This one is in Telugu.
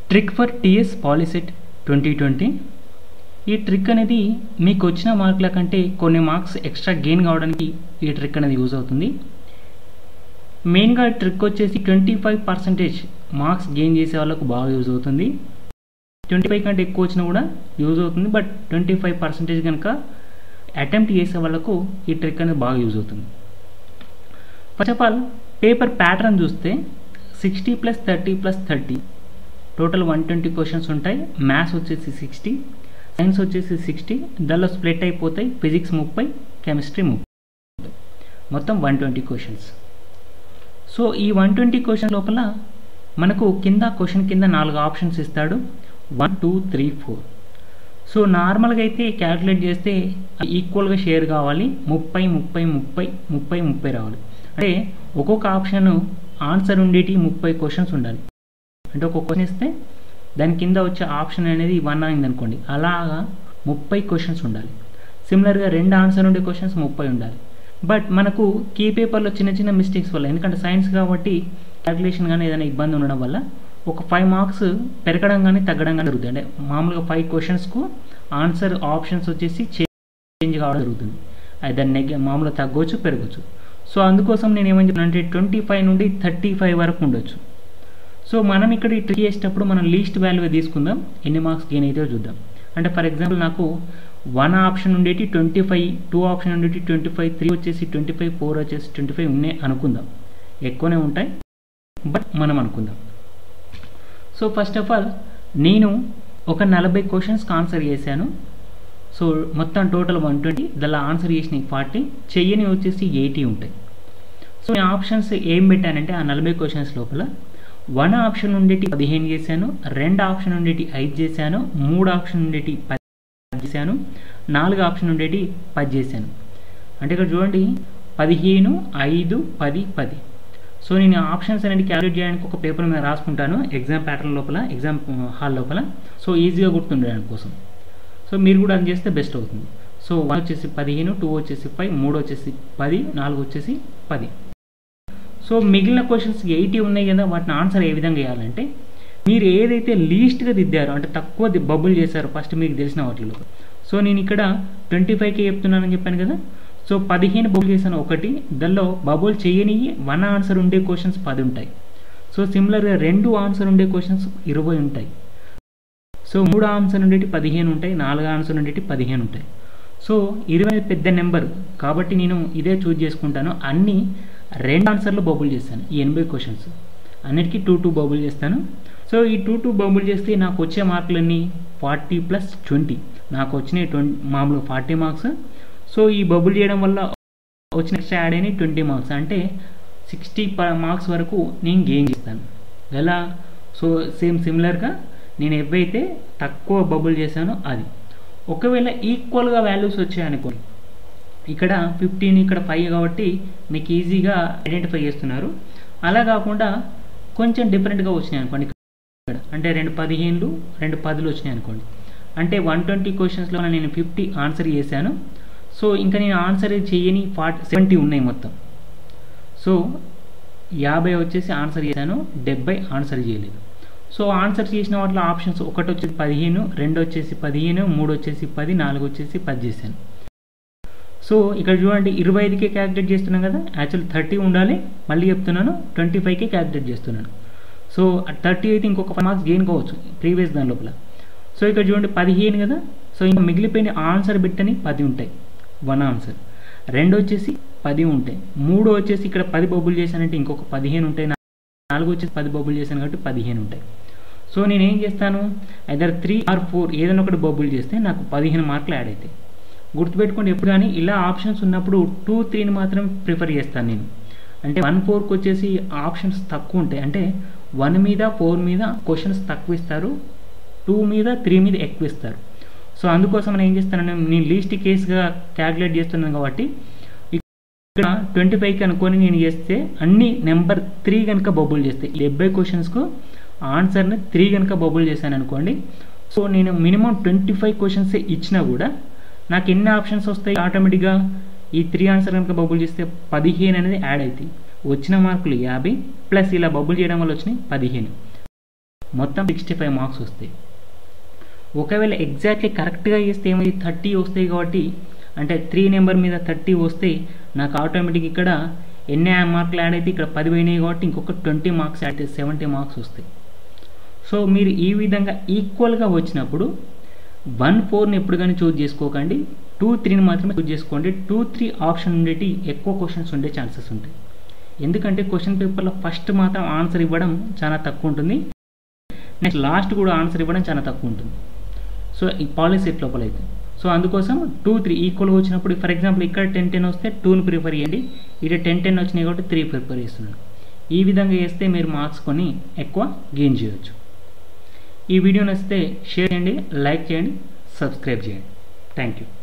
trick for TS Polycet twenty twenty ఈ ట్రిక్ అనేది మీకు వచ్చిన మార్కుల కంటే కొన్ని మార్క్స్ ఎక్స్ట్రా గెయిన్ కావడానికి ఈ ట్రిక్ అనేది యూజ్ అవుతుంది మెయిన్గా ట్రిక్ వచ్చేసి twenty five percentage marks gain చేసే వాళ్ళకు బాగా యూజ్ అవుతుంది ట్వంటీ ఫైవ్ కంటే ఎక్కువ వచ్చినా కూడా యూజ్ అవుతుంది బట్ ట్వంటీ ఫైవ్ పర్సెంటేజ్ కనుక అటెంప్ట్ చేసే వాళ్ళకు ఈ ట్రిక్ అనేది బాగా యూజ్ అవుతుంది first of all paper pattern చూస్తే sixty plus thirty plus thirty total one twenty questions ఉంటాయి మ్యాథ్స్ వచ్చేసి సిక్స్టీ సైన్స్ వచ్చేసి సిక్స్టీ దానిలో స్ప్లిట్ అయిపోతాయి ఫిజిక్స్ ముప్పై కెమిస్ట్రీ ముప్పై మొత్తం వన్ ట్వంటీ క్వశ్చన్స్ సో ఈ వన్ ట్వంటీ క్వశ్చన్ లోపల మనకు కింద క్వశ్చన్ కింద నాలుగు ఆప్షన్స్ ఇస్తాడు one two three four so నార్మల్గా అయితే క్యాల్కులేట్ చేస్తే ఈక్వల్గా షేర్ కావాలి ముప్పై ముప్పై ముప్పై ముప్పై ముప్పై రావాలి అంటే ఒక్కొక్క ఆప్షన్ ఆన్సర్ ఉండేటి ముప్పై క్వశ్చన్స్ ఉండాలి అంటే ఒక్కొక్క క్వశ్చన్ ఇస్తే దాని కింద వచ్చే ఆప్షన్ అనేది వన్ అయింది అనుకోండి అలాగా ముప్పై క్వశ్చన్స్ ఉండాలి సిమిలర్గా రెండు ఆన్సర్ ఉండే క్వశ్చన్స్ ముప్పై ఉండాలి బట్ మనకు కీ పేపర్లో చిన్న చిన్న మిస్టేక్స్ వల్ల ఎందుకంటే సైన్స్ కాబట్టి క్యాల్కులేషన్ కానీ ఏదైనా ఇబ్బంది ఉండడం వల్ల ఒక ఫైవ్ మార్క్స్ పెరగడం కానీ తగ్గడం కానీ జరుగుతుంది అంటే మామూలుగా ఫైవ్ క్వశ్చన్స్కు ఆన్సర్ ఆప్షన్స్ వచ్చేసి చేంజ్ కావడం జరుగుతుంది అది దాన్ని నెగ్గ మామూలుగా తగ్గవచ్చు పెరగచ్చు సో అందుకోసం నేను ఏమని చెప్పాను అంటే ట్వంటీ ఫైవ్ నుండి థర్టీ ఫైవ్ వరకు ఉండొచ్చు సో మనం ఇక్కడ ఈ ట్రిక్ చేసేటప్పుడు మనం లీస్ట్ వాల్యూ తీసుకుందాం ఎన్ని మార్క్స్ గెయిన్ అయితే చూద్దాం అంటే ఫర్ ఎగ్జాంపుల్ నాకు వన్ ఆప్షన్ ఉండేటి ట్వంటీ ఫైవ్ టూ ఆప్షన్ ఉండేటి ట్వంటీ ఫైవ్ త్రీ వచ్చేసి ట్వంటీ ఫైవ్ ఫోర్ వచ్చేసి ట్వంటీ ఫైవ్ ఉన్నాయి అనుకుందాం ఎక్కువనే ఉంటాయి బట్ మనం అనుకుందాం సో ఫస్ట్ ఆఫ్ ఆల్ నేను ఒక నలభై క్వశ్చన్స్కి ఆన్సర్ చేశాను సో మొత్తం టోటల్ వన్ ట్వంటీ దానిలో ఆన్సర్ చేసినవి ఫార్టీ చెయ్యని వచ్చేసి ఎయిటీ ఉంటాయి సో నేను ఆప్షన్స్ ఏం పెట్టానంటే ఆ నలభై క్వశ్చన్స్ లోపల వన్ ఆప్షన్ ఉండేటి పదిహేను చేశాను రెండు ఆప్షన్ ఉండేటి ఐదు చేశాను మూడు ఆప్షన్ ఉండేటి పది చేశాను నాలుగు ఆప్షన్ ఉండేటి పది చేశాను అంటే ఇక్కడ చూడండి పదిహేను ఐదు పది పది సో నేను ఆప్షన్స్ అనేది క్యాలిక్యులేట్ చేయడానికి ఒక పేపర్ మీద రాసుకుంటాను ఎగ్జామ్ ప్యాటర్న్ లోపల ఎగ్జామ్ హాల్ లోపల సో ఈజీగా గుర్తుండడానికి కోసం సో మీరు కూడా అది చేస్తే బెస్ట్ అవుతుంది సో వన్ వచ్చేసి పదిహేను టూ వచ్చేసి ఫైవ్ మూడు వచ్చేసి పది నాలుగు వచ్చేసి పది సో మిగిలిన క్వశ్చన్స్ ఎయిటీ ఉన్నాయి కదా వాటిని ఆన్సర్ ఏ విధంగా వేయాలంటే మీరు ఏదైతే లీస్ట్గా దిద్దారో అంటే తక్కువ బబుల్ చేశారో ఫస్ట్ మీకు తెలిసిన వాటిలో సో నేను ఇక్కడ ట్వంటీ ఫైవ్కి చెప్తున్నానని చెప్పాను కదా సో పదిహేను బబుల్ చేశాను ఒకటి దానిలో బబుల్ చేయని వన్ ఆన్సర్ ఉండే క్వశ్చన్స్ పది ఉంటాయి సో సిమిలర్గా రెండు ఆన్సర్ ఉండే క్వశ్చన్స్ ఇరవై ఉంటాయి సో మూడు ఆన్సర్ ఉండేటి పదిహేను ఉంటాయి నాలుగు ఆన్సర్ ఉండేటి పదిహేను ఉంటాయి సో ఇరవై పెద్ద నెంబర్ కాబట్టి నేను ఇదే చూజ్ చేసుకుంటాను అన్నీ రెండు ఆన్సర్లు బబుల్ చేస్తాను ఈ ఎనభై క్వశ్చన్స్ అన్నిటికీ టూ టూ బబుల్ చేస్తాను సో ఈ టూ టూ బబుల్ చేస్తే నాకు వచ్చే మార్కులన్నీ ఫార్టీ ప్లస్ ట్వంటీ నాకు వచ్చినాయి ట్వంటీ మామూలుగా ఫార్టీ మార్క్స్ సో ఈ బబుల్ చేయడం వల్ల వచ్చిన ఎక్స్ట్రా యాడ్ అయినాయి ట్వంటీ మార్క్స్ అంటే సిక్స్టీ మార్క్స్ వరకు నేను గెయిన్ చేస్తాను ఎలా సో సేమ్ సిమిలర్గా నేను ఎవైతే తక్కువ బబుల్ చేశానో అది ఒకవేళ ఈక్వల్గా వాల్యూస్ వచ్చాయనుకోండి ఇక్కడ ఫిఫ్టీన్ ఇక్కడ ఫైవ్ కాబట్టి మీకు ఈజీగా ఐడెంటిఫై చేస్తున్నారు అలా కాకుండా కొంచెం డిఫరెంట్గా వచ్చినాయి అనుకోండి ఇక్కడ అంటే రెండు పదిహేనులు రెండు పదులు వచ్చినాయి అనుకోండి అంటే వన్ ట్వంటీ క్వశ్చన్స్లో నేను ఫిఫ్టీ ఆన్సర్ చేశాను సో ఇంకా నేను ఆన్సర్ చేయని ఫార్టీ సెవెంటీ ఉన్నాయి మొత్తం సో యాభై వచ్చేసి ఆన్సర్ చేశాను డెబ్బై ఆన్సర్ చేయలేదు సో ఆన్సర్ చేసిన వాటిలో ఆప్షన్స్ ఒకటి వచ్చేసి పదిహేను రెండు వచ్చేసి పదిహేను మూడు వచ్చేసి పది నాలుగు వచ్చేసి పది చేశాను సో ఇక్కడ చూడండి ఇరవై ఐదుకే క్యాలిక్యులేట్ చేస్తున్నాం కదా యాక్చువల్ థర్టీ ఉండాలి మళ్ళీ చెప్తున్నాను ట్వంటీ ఫైవ్కే క్యాలిక్యులేట్ చేస్తున్నాను సో థర్టీ అయితే ఇంకొక ఫైవ్ మార్క్స్ గెయిన్ కావచ్చు ప్రీవియస్ దాని లోపల సో ఇక్కడ చూడండి పదిహేను కదా సో ఇంకా మిగిలిపోయిన ఆన్సర్ బిట్టని పది ఉంటాయి వన్ ఆన్సర్ రెండు వచ్చేసి పది ఉంటాయి మూడు వచ్చేసి ఇక్కడ పది బబుల్ చేశానంటే ఇంకొక పదిహేను ఉంటాయి నాలుగు వచ్చేసి పది బబుల్ చేశాను కాబట్టి పదిహేను ఉంటాయి సో నేను ఏం చేస్తాను ఐదర్ త్రీ ఆర్ ఫోర్ ఏదైనా ఒకటి బబుల్ చేస్తే నాకు పదిహేను మార్కులు యాడ్ అవుతాయి గుర్తుపెట్టుకోండి ఎప్పుడు కానీ ఇలా ఆప్షన్స్ ఉన్నప్పుడు టూ త్రీని మాత్రం ప్రిఫర్ చేస్తాను నేను అంటే వన్ ఫోర్కి వచ్చేసి ఆప్షన్స్ తక్కువ ఉంటాయి అంటే వన్ మీద ఫోర్ మీద క్వశ్చన్స్ తక్కువ ఇస్తారు టూ మీద త్రీ మీద ఎక్కువ ఇస్తారు సో అందుకోసం నేను ఏం చేస్తానంటే నేను లీస్ట్ కేసుగా క్యాల్కులేట్ చేస్తున్నాను కాబట్టి ఇక్కడ ట్వంటీ ఫైవ్కి అనుకొని నేను చేస్తే అన్ని నెంబర్ త్రీ కనుక బబుల్ చేస్తే డెబ్బై క్వశ్చన్స్కు ఆన్సర్ని త్రీ కనుక బబుల్ చేశాను అనుకోండి సో నేను మినిమం ట్వంటీ ఫైవ్ క్వశ్చన్స్ ఇచ్చినా కూడా నాకు ఎన్ని ఆప్షన్స్ వస్తాయి ఆటోమేటిక్గా ఈ త్రీ ఆన్సర్ కనుక బబుల్ చేస్తే పదిహేను అనేది యాడ్ అవుతాయి వచ్చిన మార్కులు యాభై ప్లస్ ఇలా బబుల్ చేయడం వల్ల వచ్చినాయి పదిహేను మొత్తం సిక్స్టీ ఫైవ్ మార్క్స్ వస్తాయి ఒకవేళ ఎగ్జాక్ట్లీ కరెక్ట్గా చేస్తే ఏమైంది థర్టీ వస్తాయి కాబట్టి అంటే త్రీ నెంబర్ మీద థర్టీ వస్తే నాకు ఆటోమేటిక్ ఇక్కడ ఎన్ని మార్కులు యాడ్ అయితే ఇక్కడ పది పోయినాయి కాబట్టి ఇంకొక ట్వంటీ మార్క్స్ యాడ్ అయితే సెవెంటీ మార్క్స్ వస్తాయి సో మీరు ఈ విధంగా ఈక్వల్గా వచ్చినప్పుడు వన్ ఫోర్ని ఎప్పుడు కానీ చూజ్ చేసుకోకండి టూ త్రీని మాత్రమే చూజ్ చేసుకోండి టూ త్రీ ఆప్షన్ ఉండేటి ఎక్కువ క్వశ్చన్స్ ఉండే ఛాన్సెస్ ఉంటాయి ఎందుకంటే క్వశ్చన్ పేపర్లో ఫస్ట్ మాత్రం ఆన్సర్ ఇవ్వడం చాలా తక్కువ ఉంటుంది నెక్స్ట్ లాస్ట్ కూడా ఆన్సర్ ఇవ్వడం చాలా తక్కువ ఉంటుంది సో ఈ పాలిసీ సెట్ లోపల అయితే సో అందుకోసం టూ త్రీ ఈక్వల్గా వచ్చినప్పుడు ఫర్ ఎగ్జాంపుల్ ఇక్కడ టెన్ టెన్ వస్తే టూని ప్రిఫర్ చేయండి ఇక్కడ టెన్ టెన్ వచ్చినాయి కాబట్టి త్రీ ప్రిఫర్ చేస్తున్నాను ఈ విధంగా చేస్తే మీరు మార్క్స్ కొని ఎక్కువ గెయిన్ చేయొచ్చు ఈ వీడియో నచ్చితే షేర్ చేయండి లైక్ చేయండి సబ్స్క్రైబ్ చేయండి థ్యాంక్ యూ